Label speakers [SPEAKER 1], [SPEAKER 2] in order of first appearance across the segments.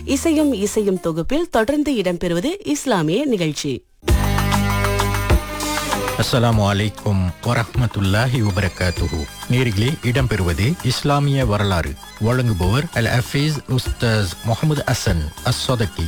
[SPEAKER 1] இசையும் இசையும் தொகுப்பில் தொடர்ந்து இடம்பெறுவது இஸ்லாமிய நிகழ்ச்சி
[SPEAKER 2] அஸ்ஸலாமு அலைக்கும் வரஹ்மத்துல்லாஹி வபரகாத்துஹு நேரிலே இடம்பெறுவது இஸ்லாமிய வரலாறு வழங்குபவர் அல் ஹஃபீஸ் உஸ்தாஸ் முகமது அசன் அஸ்ஸதகி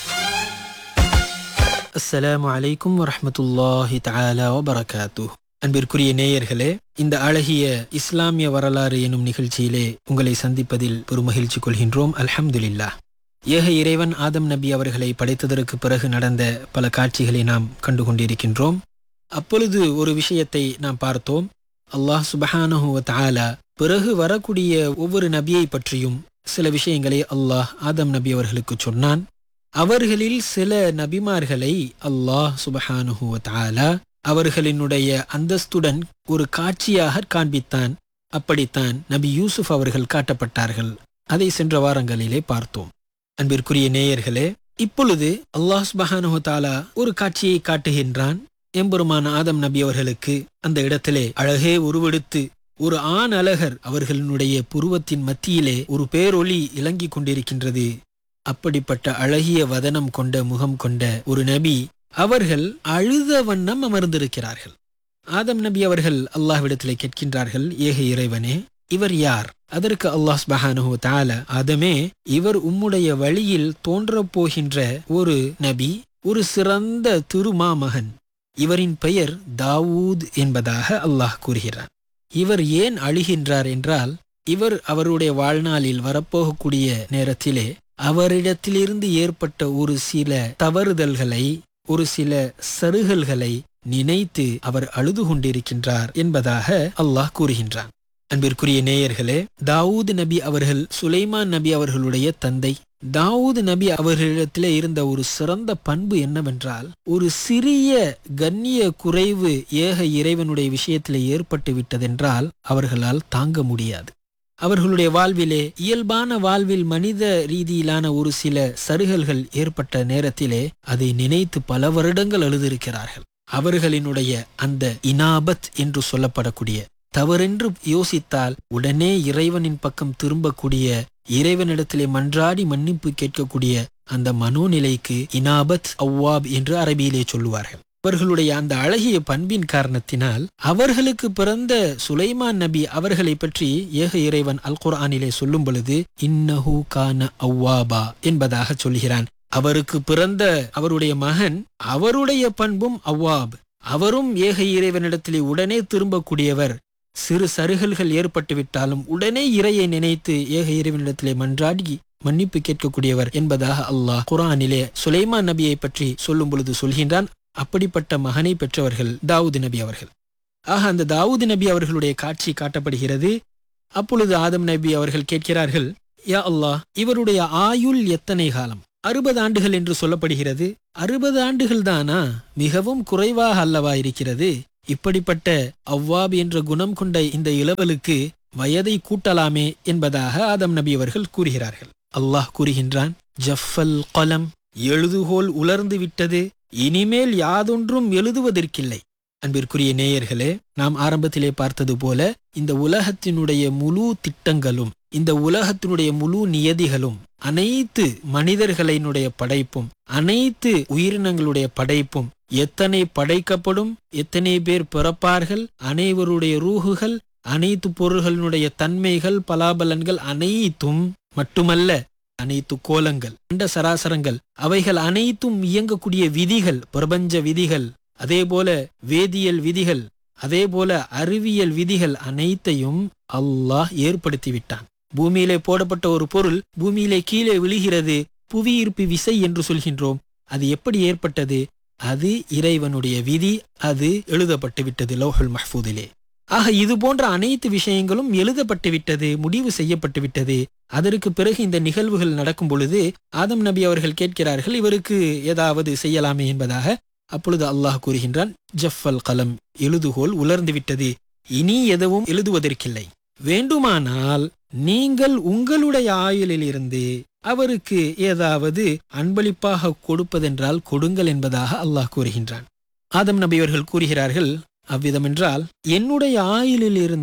[SPEAKER 3] அஸ்ஸலாமு அலைக்கும் வரஹ்மத்துல்லாஹி தஆலா வபரகாத்து அன்பிற்குரிய நேயர்களே இந்த அழகிய இஸ்லாமிய வரலாறு எனும் நிகழ்ச்சியிலே உங்களை சந்திப்பதில் ஒரு மகிழ்ச்சி கொள்கின்றோம் அல்ஹம்துலில்லாஹ் ஏக இறைவன் ஆதம் நபி அவர்களை படைத்ததற்கு பிறகு நடந்த பல காட்சிகளை நாம் கண்டு கொண்டிருக்கின்றோம் அப்பொழுது ஒரு விஷயத்தை நாம் பார்த்தோம் அல்லாஹ் சுபஹானஹு வ தஆலா பிறகு வரக்கூடிய ஒவ்வொரு நபியை பற்றியும் சில விஷயங்களை அல்லாஹ் ஆதம் நபி அவர்களுக்கு சொன்னான் அவர்களில் சில நபிமார்களை அல்லாஹ் சுபஹானுஹு வ தஆலா அவர்களினுடைய அந்தஸ்துடன் ஒரு காட்சியாக காண்பித்தான் அப்படித்தான் நபி யூசுப் அவர்கள் காட்டப்பட்டார்கள் அதை சென்ற வாரங்களிலே பார்த்தோம் அன்பிற்குரிய நேயர்களே இப்பொழுது அல்லாஹ் சுபஹானுஹு வ தஆலா ஒரு காட்சியை காட்டுகின்றான் எம்பெருமான ஆதம் நபி அவர்களுக்கு அந்த இடத்திலே அழகே உருவெடுத்து ஒரு ஆண் அழகர் அவர்களுடைய புருவத்தின் மத்தியிலே ஒரு பேரொளி இலங்கிக் கொண்டிருக்கின்றது அப்படிப்பட்ட அழகிய வதனம் கொண்ட முகம் கொண்ட ஒரு நபி அவர்கள் அழுத வண்ணம் அமர்ந்திருக்கிறார்கள் ஆதம் நபி அவர்கள் அல்லாஹ்விடத்திலே கேட்கின்றார்கள் ஏக இறைவனே இவர் யார் அதற்கு அல்லாஹ் சுபஹானஹு தஆலா ஆதமே இவர் உம்முடைய வழியில் தோன்றப் போகின்ற ஒரு நபி ஒரு சிறந்த திருமாமகன் இவரின் பெயர் தாவூத் என்பதாக அல்லாஹ் கூறுகிறான் இவர் ஏன் அழுகின்றார் என்றால் இவர் அவருடைய வாழ்நாளில் வரப்போகக்கூடிய நேரத்திலே அவரிடத்திலிருந்து ஏற்பட்ட ஒரு சில தவறுதல்களை ஒரு சில சருகல்களை நினைத்து அவர் அழுது கொண்டிருக்கின்றார் என்பதாக அல்லாஹ் கூறுகின்றான் அன்பிற்குரிய நேயர்களே தாவூத் நபி அவர்கள் சுலைமான் நபி அவர்களுடைய தந்தை தாவூத் நபி அவர்களிடத்திலே இருந்த ஒரு சிறந்த பண்பு என்னவென்றால் ஒரு சிறிய கண்ணிய குறைவு ஏக இறைவனுடைய விஷயத்திலே ஏற்பட்டு விட்டதென்றால் அவர்களால் தாங்க முடியாது அவர்களுடைய வாழ்விலே இயல்பான வாழ்வில் மனித ரீதியிலான ஒரு சில சருகல்கள் ஏற்பட்ட நேரத்திலே அதை நினைத்து பல வருடங்கள் அழுதிருக்கிறார்கள் அவர்களினுடைய அந்த இனாபத் என்று சொல்லப்படக்கூடிய தவறென்று யோசித்தால் உடனே இறைவனின் பக்கம் திரும்பக்கூடிய இறைவனிடத்திலே மன்றாடி மன்னிப்பு கேட்கக்கூடிய அந்த மனோநிலைக்கு இனாபத் அவ்வாப் என்று அரபியிலே சொல்லுவார்கள் அவர்களுடைய அந்த அழகிய பண்பின் காரணத்தினால் அவர்களுக்கு பிறந்த சுலைமான் நபி அவர்களை பற்றி ஏக இறைவன் அல் குர்ஆனிலே சொல்லும் பொழுது இன்னஹு கான அவ்வாபா என்பதாக சொல்கிறான் அவருக்கு பிறந்த அவருடைய மகன் அவருடைய பண்பும் அவ்வாப் அவரும் ஏக இறைவனிடத்திலே உடனே திரும்பக்கூடியவர் சிறு சருகல்கள் ஏற்பட்டு விட்டாலும் உடனே இறையை நினைத்து ஏக இறைவனிடத்திலே மன்றாடி மன்னிப்பு கேட்கக்கூடியவர் என்பதாக அல்லாஹ் குரானிலே சுலைமான் நபியை பற்றி சொல்லும் பொழுது சொல்கின்றான் அப்படிப்பட்ட மகனை பெற்றவர்கள் தாவூது நபி அவர்கள் ஆக அந்த தாவூது நபி அவர்களுடைய காட்சி காட்டப்படுகிறது அப்பொழுது ஆதம் நபி அவர்கள் கேட்கிறார்கள் யா அல்லாஹ் இவருடைய ஆயுள் எத்தனை காலம் அறுபது ஆண்டுகள் என்று சொல்லப்படுகிறது அறுபது ஆண்டுகள் தானா மிகவும் குறைவாக அல்லவா இருக்கிறது இப்படிப்பட்ட அவ்வாப் என்ற குணம் கொண்ட இந்த இளவலுக்கு வயதை கூட்டலாமே என்பதாக ஆதம் நபி அவர்கள் கூறுகிறார்கள் அல்லாஹ் கூறுகின்றான் ஜஃபல் கலம் எழுதுகோல் உலர்ந்து விட்டது இனிமேல் யாதொன்றும் எழுதுவதற்கில்லை அன்பிற்குரிய நேயர்களே நாம் ஆரம்பத்திலே பார்த்தது போல இந்த உலகத்தினுடைய முழு திட்டங்களும் இந்த உலகத்தினுடைய முழு நியதிகளும் அனைத்து மனிதர்களினுடைய படைப்பும் அனைத்து உயிரினங்களுடைய படைப்பும் எத்தனை படைக்கப்படும் எத்தனை பேர் பிறப்பார்கள் அனைவருடைய ரூகுகள் அனைத்து பொருள்களினுடைய தன்மைகள் பலாபலன்கள் அனைத்தும் மட்டுமல்ல அனைத்து கோலங்கள் அண்ட சராசரங்கள் அவைகள் அனைத்தும் இயங்கக்கூடிய விதிகள் பிரபஞ்ச விதிகள் அதே போல வேதியியல் விதிகள் அதே போல அறிவியல் விதிகள் அனைத்தையும் அல்லாஹ் ஏற்படுத்தி விட்டான் பூமியிலே போடப்பட்ட ஒரு பொருள் பூமியிலே கீழே விழுகிறது புவியீர்ப்பு விசை என்று சொல்கின்றோம் அது எப்படி ஏற்பட்டது அது இறைவனுடைய விதி அது எழுதப்பட்டு விட்டது லோஹல் மஹ்பூதிலே ஆக இது போன்ற அனைத்து விஷயங்களும் எழுதப்பட்டு விட்டது முடிவு செய்யப்பட்டு விட்டது அதற்கு பிறகு இந்த நிகழ்வுகள் நடக்கும் பொழுது ஆதம் நபி அவர்கள் கேட்கிறார்கள் இவருக்கு ஏதாவது செய்யலாமே என்பதாக அப்பொழுது அல்லாஹ் கூறுகின்றான் ஜஃபல் கலம் எழுதுகோல் உலர்ந்து விட்டது இனி எதுவும் எழுதுவதற்கில்லை வேண்டுமானால் நீங்கள் உங்களுடைய ஆயுளில் இருந்து அவருக்கு ஏதாவது அன்பளிப்பாக கொடுப்பதென்றால் கொடுங்கள் என்பதாக அல்லாஹ் கூறுகின்றான் ஆதம் நபி அவர்கள் கூறுகிறார்கள் அவ்விதமென்றால் என்னுடைய ஆயுளில் இருந்து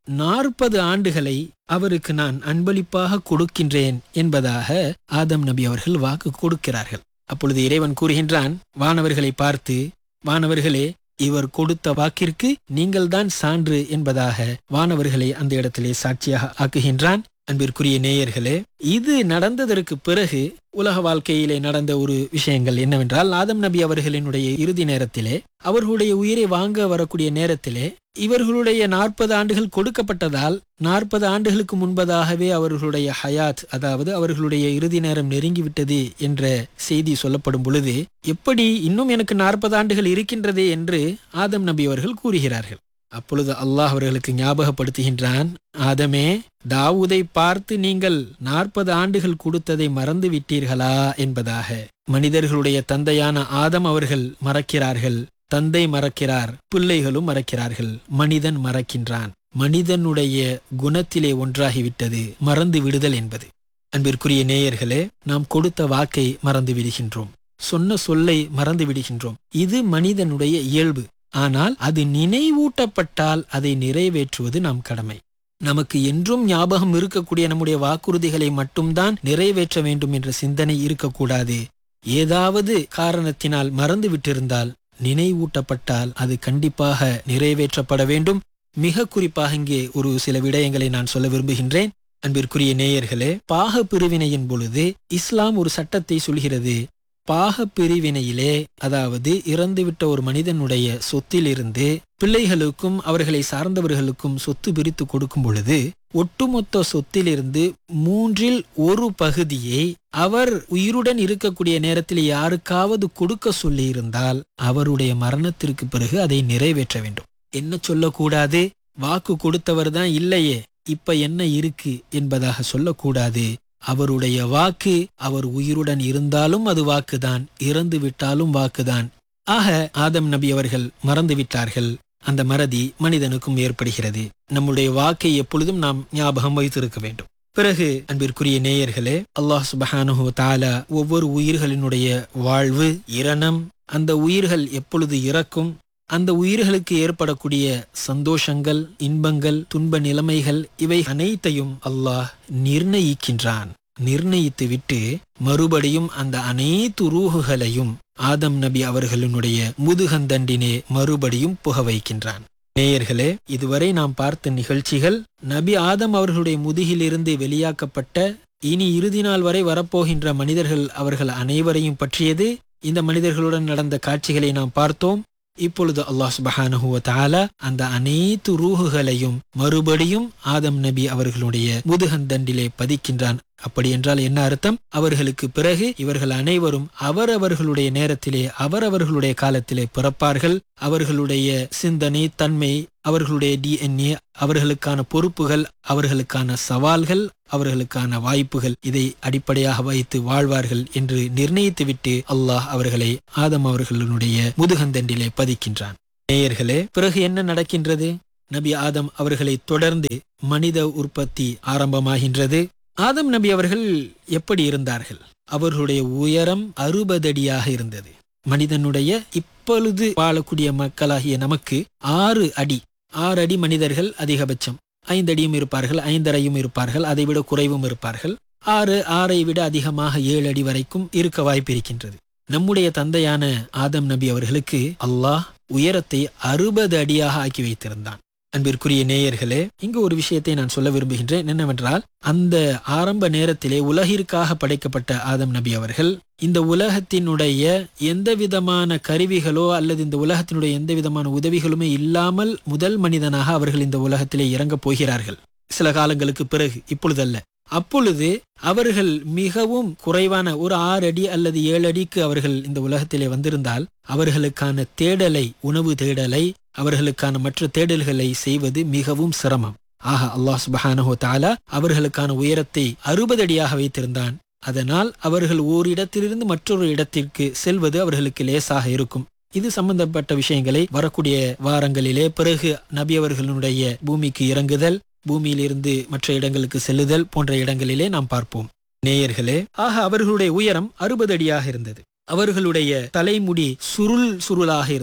[SPEAKER 3] நாற்பது ஆண்டுகளை அவருக்கு நான் அன்பளிப்பாக கொடுக்கின்றேன் என்பதாக ஆதம் நபி அவர்கள் வாக்கு கொடுக்கிறார்கள் அப்பொழுது இறைவன் கூறுகின்றான் வானவர்களை பார்த்து வானவர்களே இவர் கொடுத்த வாக்கிற்கு நீங்கள்தான் சான்று என்பதாக வானவர்களை அந்த இடத்திலே சாட்சியாக ஆக்குகின்றான் அன்பிற்குரிய நேயர்களே இது நடந்ததற்கு பிறகு உலக வாழ்க்கையிலே நடந்த ஒரு விஷயங்கள் என்னவென்றால் ஆதம் நபி அவர்களினுடைய இறுதி நேரத்திலே அவர்களுடைய உயிரை வாங்க வரக்கூடிய நேரத்திலே இவர்களுடைய நாற்பது ஆண்டுகள் கொடுக்கப்பட்டதால் நாற்பது ஆண்டுகளுக்கு முன்பதாகவே அவர்களுடைய ஹயாத் அதாவது அவர்களுடைய இறுதி நேரம் நெருங்கிவிட்டது என்ற செய்தி சொல்லப்படும் பொழுது எப்படி இன்னும் எனக்கு நாற்பது ஆண்டுகள் இருக்கின்றதே என்று ஆதம் நபி அவர்கள் கூறுகிறார்கள் அப்பொழுது அல்லாஹ் அவர்களுக்கு ஞாபகப்படுத்துகின்றான் ஆதமே தாவூதை பார்த்து நீங்கள் நாற்பது ஆண்டுகள் கொடுத்ததை மறந்து விட்டீர்களா என்பதாக மனிதர்களுடைய தந்தையான ஆதம் அவர்கள் மறக்கிறார்கள் தந்தை மறக்கிறார் பிள்ளைகளும் மறக்கிறார்கள் மனிதன் மறக்கின்றான் மனிதனுடைய குணத்திலே ஒன்றாகிவிட்டது மறந்து விடுதல் என்பது அன்பிற்குரிய நேயர்களே நாம் கொடுத்த வாக்கை மறந்து விடுகின்றோம் சொன்ன சொல்லை மறந்து விடுகின்றோம் இது மனிதனுடைய இயல்பு ஆனால் அது நினைவூட்டப்பட்டால் அதை நிறைவேற்றுவது நம் கடமை நமக்கு என்றும் ஞாபகம் இருக்கக்கூடிய நம்முடைய வாக்குறுதிகளை மட்டும்தான் நிறைவேற்ற வேண்டும் என்ற சிந்தனை இருக்கக்கூடாது ஏதாவது காரணத்தினால் மறந்து விட்டிருந்தால் நினைவூட்டப்பட்டால் அது கண்டிப்பாக நிறைவேற்றப்பட வேண்டும் மிக குறிப்பாக இங்கே ஒரு சில விடயங்களை நான் சொல்ல விரும்புகின்றேன் அன்பிற்குரிய நேயர்களே பாக பிரிவினையின் பொழுது இஸ்லாம் ஒரு சட்டத்தை சொல்கிறது பாக பிரிவினையிலே அதாவது இறந்துவிட்ட ஒரு மனிதனுடைய சொத்திலிருந்து பிள்ளைகளுக்கும் அவர்களை சார்ந்தவர்களுக்கும் சொத்து பிரித்து கொடுக்கும் பொழுது ஒட்டுமொத்த சொத்திலிருந்து மூன்றில் ஒரு பகுதியை அவர் உயிருடன் இருக்கக்கூடிய நேரத்தில் யாருக்காவது கொடுக்க சொல்லியிருந்தால் அவருடைய மரணத்திற்கு பிறகு அதை நிறைவேற்ற வேண்டும் என்ன சொல்லக்கூடாது வாக்கு கொடுத்தவர் தான் இல்லையே இப்ப என்ன இருக்கு என்பதாக சொல்லக்கூடாது அவருடைய வாக்கு அவர் உயிருடன் இருந்தாலும் அது வாக்குதான் இறந்து விட்டாலும் வாக்குதான் ஆக ஆதம் நபி அவர்கள் மறந்து விட்டார்கள் அந்த மறதி மனிதனுக்கும் ஏற்படுகிறது நம்முடைய வாக்கை எப்பொழுதும் நாம் ஞாபகம் வைத்திருக்க வேண்டும் பிறகு அன்பிற்குரிய நேயர்களே அல்லாஹ் சுபஹானுஹு தாலா ஒவ்வொரு உயிர்களினுடைய வாழ்வு இரணம் அந்த உயிர்கள் எப்பொழுது இறக்கும் அந்த உயிர்களுக்கு ஏற்படக்கூடிய சந்தோஷங்கள் இன்பங்கள் துன்ப நிலைமைகள் இவை அனைத்தையும் அல்லாஹ் நிர்ணயிக்கின்றான் நிர்ணயித்து விட்டு மறுபடியும் அந்த அனைத்து ரூகுகளையும் ஆதம் நபி அவர்களினுடைய முதுகந்தண்டினே மறுபடியும் புக வைக்கின்றான் நேயர்களே இதுவரை நாம் பார்த்த நிகழ்ச்சிகள் நபி ஆதம் அவர்களுடைய முதுகிலிருந்து வெளியாக்கப்பட்ட இனி இறுதி நாள் வரை வரப்போகின்ற மனிதர்கள் அவர்கள் அனைவரையும் பற்றியது இந்த மனிதர்களுடன் நடந்த காட்சிகளை நாம் பார்த்தோம் இப்பொழுது அல்லாஹ் சுபஹானஹு வ தஆலா அந்த அனைத்து ரூஹுகளையும் மறுபடியும் ஆதம் நபி அவர்களுடைய முதுகந்தண்டிலே பதிக்கின்றான் அப்படி என்றால் என்ன அர்த்தம் அவர்களுக்கு பிறகு இவர்கள் அனைவரும் அவரவர்களுடைய நேரத்திலே அவரவர்களுடைய காலத்திலே பிறப்பார்கள் அவர்களுடைய சிந்தனை தன்மை அவர்களுடைய டிஎன்ஏ அவர்களுக்கான பொறுப்புகள் அவர்களுக்கான சவால்கள் அவர்களுக்கான வாய்ப்புகள் இதை அடிப்படையாக வைத்து வாழ்வார்கள் என்று நிர்ணயித்துவிட்டு அல்லாஹ் அவர்களை ஆதம் அவர்களுடைய முதுகந்தண்டிலே பதிக்கின்றான் நேயர்களே பிறகு என்ன நடக்கின்றது நபி ஆதம் அவர்களை தொடர்ந்து மனித உற்பத்தி ஆரம்பமாகின்றது ஆதம் நபி அவர்கள் எப்படி இருந்தார்கள் அவர்களுடைய உயரம் அறுபது அடியாக இருந்தது மனிதனுடைய இப்பொழுது வாழக்கூடிய மக்களாகிய நமக்கு ஆறு அடி ஆறு அடி மனிதர்கள் அதிகபட்சம் ஐந்தடியும் இருப்பார்கள் ஐந்தரையும் இருப்பார்கள் அதை விட குறைவும் இருப்பார்கள் ஆறு ஆறை விட அதிகமாக ஏழு அடி வரைக்கும் இருக்க வாய்ப்பு இருக்கின்றது நம்முடைய தந்தையான ஆதம் நபி அவர்களுக்கு அல்லாஹ் உயரத்தை அறுபது அடியாக ஆக்கி வைத்திருந்தான் அன்பிற்குரிய நேயர்களே இங்கு ஒரு விஷயத்தை நான் சொல்ல விரும்புகின்றேன் என்னவென்றால் அந்த ஆரம்ப நேரத்திலே உலகிற்காக படைக்கப்பட்ட ஆதம் நபி அவர்கள் இந்த உலகத்தினுடைய எந்த விதமான கருவிகளோ அல்லது இந்த உலகத்தினுடைய எந்த விதமான உதவிகளுமே இல்லாமல் முதல் மனிதனாக அவர்கள் இந்த உலகத்திலே இறங்கப் போகிறார்கள் சில காலங்களுக்கு பிறகு இப்பொழுதல்ல அப்பொழுது அவர்கள் மிகவும் குறைவான ஒரு ஆறு அடி அல்லது ஏழு அடிக்கு அவர்கள் இந்த உலகத்திலே வந்திருந்தால் அவர்களுக்கான தேடலை உணவு தேடலை அவர்களுக்கான மற்ற தேடல்களை செய்வது மிகவும் சிரமம் ஆக அல்லாஹ் சுபஹானஹோ தாலா அவர்களுக்கான உயரத்தை அறுபது அடியாக வைத்திருந்தான் அதனால் அவர்கள் ஓரிடத்திலிருந்து மற்றொரு இடத்திற்கு செல்வது அவர்களுக்கு லேசாக இருக்கும் இது சம்பந்தப்பட்ட விஷயங்களை வரக்கூடிய வாரங்களிலே பிறகு நபி அவர்களுடைய பூமிக்கு இறங்குதல் பூமியிலிருந்து மற்ற இடங்களுக்கு செல்லுதல் போன்ற இடங்களிலே நாம் பார்ப்போம் நேயர்களே ஆக அவர்களுடைய உயரம் அறுபது அடியாக இருந்தது அவர்களுடைய தலைமுடி சுருள் சுருளாக இருந்தது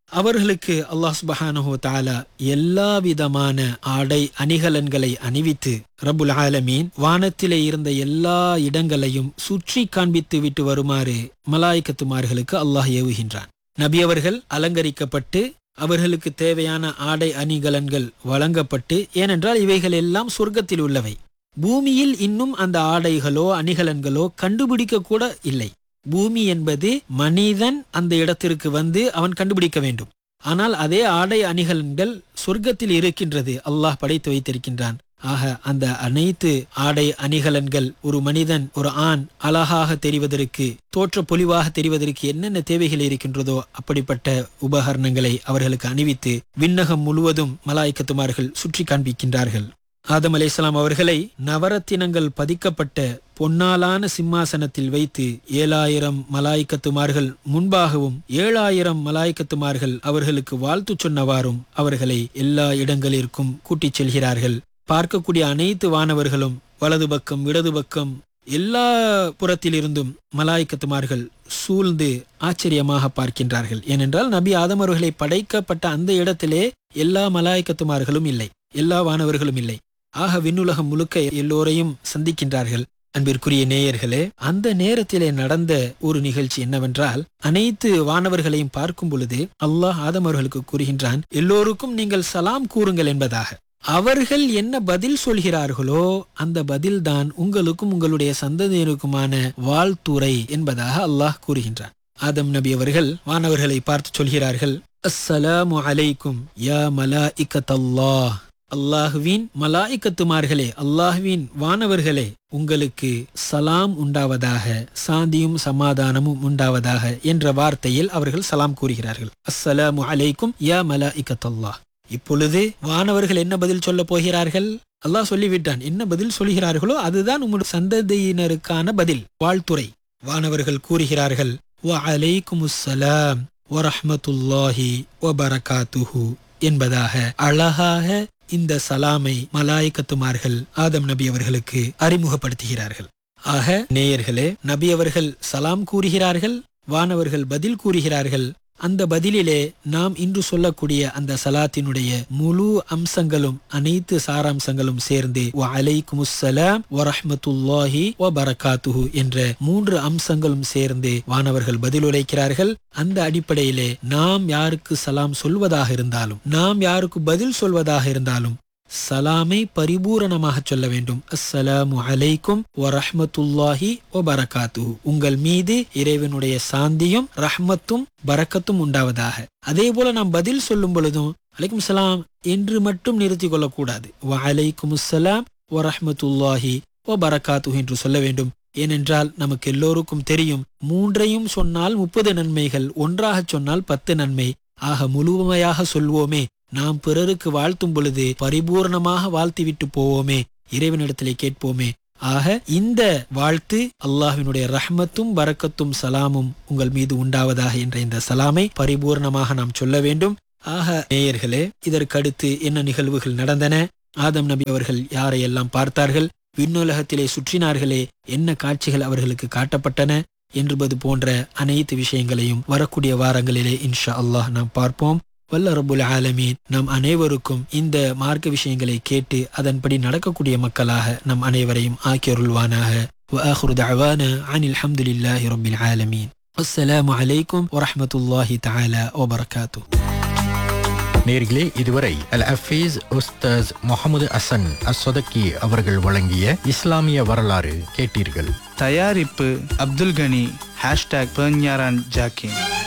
[SPEAKER 3] அவர்களுக்கு அல்லாஹ் சுபஹானஹு தஆலா எல்லா விதமான ஆடை அணிகலன்களை அணிவித்து ரப்புல் ஆலமீன் வானத்திலே இருந்த எல்லா இடங்களையும் சுற்றி காண்பித்து விட்டு வருமாறு மலாய்க்கத்துமார்களுக்கு அல்லாஹ் ஏவுகின்றான் நபி அவர்கள் அலங்கரிக்கப்பட்டு அவர்களுக்கு தேவையான ஆடை அணிகலன்கள் வழங்கப்பட்டு ஏனென்றால் இவைகள் எல்லாம் சொர்க்கத்தில் உள்ளவை பூமியில் இன்னும் அந்த ஆடைகளோ அணிகலன்களோ கண்டுபிடிக்க கூட இல்லை பூமி என்பது மனிதன் அந்த இடத்திற்கு வந்து அவன் கண்டுபிடிக்க வேண்டும் ஆனால் அதே ஆடை அணிகலன்கள் சொர்க்கத்தில் இருக்கின்றது அல்லாஹ் படைத்து வைத்திருக்கின்றான் ஆக அந்த அனைத்து ஆடை அணிகலன்கள் ஒரு மனிதன் ஒரு ஆண் அழகாக தெரிவதற்கு தோற்ற பொலிவாக தெரிவதற்கு என்னென்ன தேவைகள் இருக்கின்றதோ அப்படிப்பட்ட உபகரணங்களை அவர்களுக்கு அணிவித்து விண்ணகம் முழுவதும் மலாய்க்கத்துமார்கள் சுற்றி காண்பிக்கின்றார்கள் ஆதம் அலைஹிஸ்ஸலாம் அவர்களை நவரத்தினங்கள் பதிக்கப்பட்ட பொன்னாலான சிம்மாசனத்தில் வைத்து ஏழாயிரம் மலாய்க்கத்துமார்கள் முன்பாகவும் ஏழாயிரம் மலாய்க்கத்துமார்கள் அவர்களுக்கு வாழ்த்து சொன்னவாறும் அவர்களை எல்லா இடங்களிற்கும் கூட்டிச் செல்கிறார்கள் பார்க்கக்கூடிய அனைத்து வானவர்களும் வலது பக்கம் இடது பக்கம் எல்லா புறத்திலிருந்தும் மலாய்க்கத்துமார்கள் சூழ்ந்து ஆச்சரியமாக பார்க்கின்றார்கள் ஏனென்றால் நபி ஆதம் அவர்களை படைக்கப்பட்ட அந்த இடத்திலே எல்லா மலாய்க்கத்துமார்களும் இல்லை எல்லா வானவர்களும் இல்லை ஆக விண்ணுலகம் முழுக்க எல்லோரையும் சந்திக்கின்றார்கள் அன்பிற்குரிய நேயர்களே அந்த நேரத்திலே நடந்த ஒரு நிகழ்ச்சி என்னவென்றால் அனைத்து வானவர்களையும் பார்க்கும் பொழுது அல்லாஹ் ஆதம் அவர்களுக்கு கூறுகின்றான் எல்லோருக்கும் நீங்கள் சலாம் கூறுங்கள் என்பதாக அவர்கள் என்ன பதில் சொல்கிறார்களோ அந்த பதில்தான் உங்களுக்கும் உங்களுடைய சந்ததியினருக்குமான வாழ்த்துரை என்பதாக அல்லாஹ் கூறுகின்றான் ஆதம் நபி அவர்கள் வானவர்களை பார்த்து சொல்கிறார்கள் அஸ்ஸலாமு அலைக்கும் யா மலாஇக்கத்தல்லாஹ் அல்லாஹுவின் மலாய்க்கத்துமார்களே அல்லாஹுவின் வானவர்களே உங்களுக்கு சலாம் உண்டாவதாக சாந்தியும் சமாதானமும் உண்டாவதாக என்ற வார்த்தையில் அவர்கள் சலாம் கூறுகிறார்கள் அஸ்ஸலாமு அலைக்கும் யா மலாஇக்கத்தல்லாஹ் இப்பொழுது வானவர்கள் என்ன பதில் சொல்ல போகிறார்கள் அல்லாஹ் சொல்லிவிட்டான் என்ன பதில் சொல்கிறார்களோ அதுதான் உங்களுடைய சந்ததியினருக்கான பதில் வாழ்த்துறை வானவர்கள் கூறுகிறார்கள் வ அலைக்குமுஸ்ஸலாம் வரஹ்மத்துல்லாஹி வபரகாத்துஹு என்பதாக அழகாக இந்த சலாமை மலாய்க்கத்துமார்கள் ஆதம் நபி அவர்களுக்கு அறிமுகப்படுத்துகிறார்கள் ஆக நேயர்களே நபி அவர்கள் சலாம் கூறுகிறார்கள் வானவர்கள் பதில் கூறுகிறார்கள் அந்த பதிலிலே நாம் இன்று சொல்லக்கூடிய அந்த சலாத்தினுடைய முழு அம்சங்களும் அனைத்து சாராம்சங்களும் சேர்ந்து அலைக்குமுஸ்ஸலாம் வரஹ்மத்துல்லாஹி வபரகாத்துஹு என்ற மூன்று அம்சங்களும் சேர்ந்து வானவர்கள் பதிலுரைக்கிறார்கள் அந்த அடிப்படையிலே நாம் யாருக்கு சலாம் சொல்வதாக இருந்தாலும் நாம் யாருக்கு பதில் சொல்வதாக இருந்தாலும் சலாமை பரிபூரணமாக சொல்ல வேண்டும் அஸ்ஸலாமு அலைக்கும் வரஹ்மத்துல்லாஹி வபரகாத்துஹு உங்கள் மீது இறைவனுடைய சாந்தியும் ரஹ்மத்தும் பரக்கத்தும் உண்டாவதாக அதே போல நாம் பதில் சொல்லும் பொழுதும் அலைக்கும் சலாம் என்று மட்டும் நிறுத்திக் கொள்ளக்கூடாது வ அலைக்கும் அஸ்ஸலாம் வரஹ்மத்துல்லாஹி வபரகாத்துஹு என்று சொல்ல வேண்டும் ஏனென்றால் நமக்கு எல்லோருக்கும் தெரியும் மூன்றையும் சொன்னால் முப்பது நன்மைகள் ஒன்றாக சொன்னால் பத்து நன்மை ஆக முழுமையாக சொல்வோமே நாம் பிறருக்கு வாழ்த்தும் பொழுது பரிபூர்ணமாக வாழ்த்திவிட்டு போவோமே இறைவனிடத்திலே கேட்போமே ஆக இந்த வாழ்த்து அல்லாஹ்வினுடைய ரஹ்மத்தும் பரக்கத்தும் சலாமும் உங்கள் மீது உண்டாவதாக என்ற இந்த சலாமை பரிபூர்ணமாக நாம் சொல்ல வேண்டும் ஆக நேயர்களே இதற்கடுத்து என்ன நிகழ்வுகள் நடந்தன ஆதம் நபி அவர்கள் யாரையெல்லாம் பார்த்தார்கள் விண்ணுலகத்திலே சுற்றினார்களே என்ன காட்சிகள் அவர்களுக்கு காட்டப்பட்டன என்பது போன்ற அனைத்து விஷயங்களையும் வரக்கூடிய வாரங்களிலே இன்ஷா அல்லாஹ் நாம் பார்ப்போம் வல்ல ரபுல் ஆலமீன் நம் அனைவருக்கும் இந்த மார்க்க விஷயங்களை கேட்டு அதன்படி நடக்கக்கூடிய மக்களாக நம் அனைவரையும் ஆக்கியருள்வானாக وآخر دعوانا عن الحمد لله رب العالمين السلام عليكم ورحمة الله تعالى وبركاته
[SPEAKER 2] நேர்களே இதுவரை அல் அஃபீஸ் உஸ்தாஸ் முகமது அசன் அஸ்ஸதக்கி அவர்கள் வழங்கிய இஸ்லாமிய வரலாறு கேட்டீர்கள்
[SPEAKER 4] தயாரிப்பு அப்துல் கனி ஹேஷ்டாக் பெர்ஞாரான் ஜாக்கின்